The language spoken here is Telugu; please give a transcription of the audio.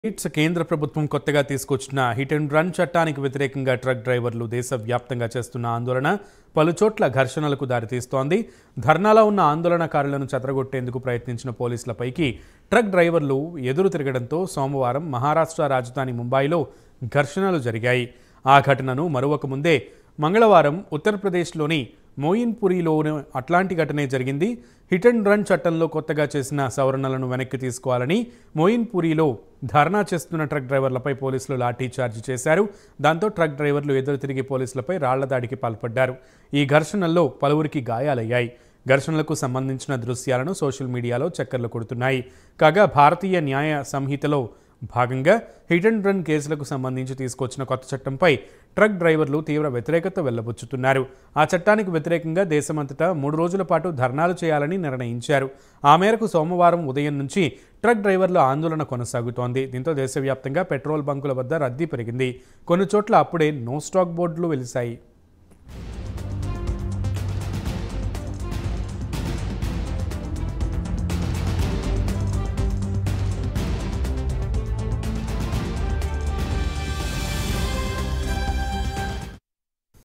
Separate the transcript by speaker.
Speaker 1: ఇట్స్ కేంద్ర ప్రభుత్వం కొత్తగా తీసుకొచ్చిన హిట్ అండ్ రన్ చట్టానికి వ్యతిరేకంగా ట్రక్ డ్రైవర్లు దేశవ్యాప్తంగా చేస్తున్న ఆందోళన పలుచోట్ల ఘర్షణలకు దారితీస్తోంది ధర్నాలో ఉన్న ఆందోళనకారులను చెదరగొట్టేందుకు ప్రయత్నించిన పోలీసులపైకి ట్రక్ డ్రైవర్లు ఎదురు తిరగడంతో సోమవారం మహారాష్ట్ర రాజధాని ముంబైలో ఘర్షణలు జరిగాయి ఆ ఘటనను మరొక ముందే మంగళవారం ఉత్తరప్రదేశ్లోని మోయిన్పురిలోని అట్లాంటి ఘటనే జరిగింది హిట్ అండ్ రన్ చట్టంలో కొత్తగా చేసిన సవరణలను వెనక్కి తీసుకోవాలని మోయిన్పురిలో ధర్నా చేస్తున్న ట్రక్ డ్రైవర్లపై పోలీసులు లాఠీ చార్జ్ చేశారు దాంతో ట్రక్ డ్రైవర్లు ఎదురు తిరిగి పోలీసులపై రాళ్ల దాడికి పాల్పడ్డారు ఈ ఘర్షణల్లో పలువురికి గాయాలయ్యాయి ఘర్షణలకు సంబంధించిన దృశ్యాలను సోషల్ మీడియాలో చక్కర్లు కొడుతున్నాయి కాగా భారతీయ న్యాయ సంహితలో భాగంగా హిట్ అండ్ రన్ కేసులకు సంబంధించి తీసుకొచ్చిన కొత్త చట్టంపై ట్రక్ డ్రైవర్లు తీవ్ర వ్యతిరేకత వెల్లబుచ్చుతున్నారు ఆ చట్టానికి వ్యతిరేకంగా దేశమంతటా మూడు రోజుల పాటు ధర్నాలు చేయాలని నిర్ణయించారు ఆ మేరకు సోమవారం ఉదయం నుంచి ట్రక్ డ్రైవర్ల ఆందోళన కొనసాగుతోంది దీంతో దేశవ్యాప్తంగా పెట్రోల్ బంకుల వద్ద రద్దీ పెరిగింది కొన్ని చోట్ల అప్పుడే నో స్టాక్ బోర్డులు వెలిశాయి